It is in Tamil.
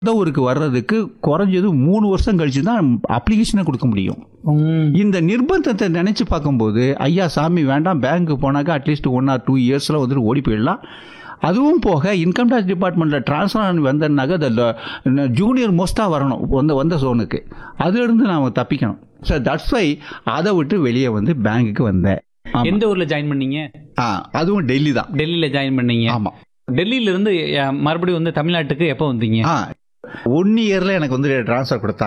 சொந்த ஊருக்கு வர்றதுக்கு குறைஞ்சது மூணு வருஷம் கழிச்சு தான் அப்ளிகேஷனை கொடுக்க முடியும் ம். இந்த நிர்பந்தத்தை நினைச்சு பார்க்கும்போது ஐயா சாமி வேண்டாம் பேங்க்கு போனாக்கா அட்லீஸ்ட் ஒன் ஆர் டூ இயர்ஸில் வந்துட்டு ஓடி போயிடலாம் அதுவும் போக இன்கம் டேக்ஸ் டிபார்ட்மெண்ட்டில் ட்ரான்ஸ்ஃபர் ஆகி வந்தேன்னாக்கா அந்த ஜூனியர் மோஸ்ட்டாக வரணும் வந்த வந்த ஜோனுக்கு அதுலேருந்து நான் தப்பிக்கணும் சார் தட்ஸ் வை அதை விட்டு வெளியே வந்து பேங்க்குக்கு வந்தேன் ஆமா. எந்த ஊர்ல ஜாயின் பண்ணீங்க ஆ அதுவும் டெல்லி தான் டெல்லியில ஜாயின் பண்ணீங்க ஆமாம் டெல்லியில இருந்து அஹ், மறுபடியும் வந்து தமிழ்நாட்டுக்கு எப்போ வந்தீங்க ஆ ஒன் இயரில் எனக்கு வந்து ட்ரான்ஸ்ஃபர் கொடுத்தாங்க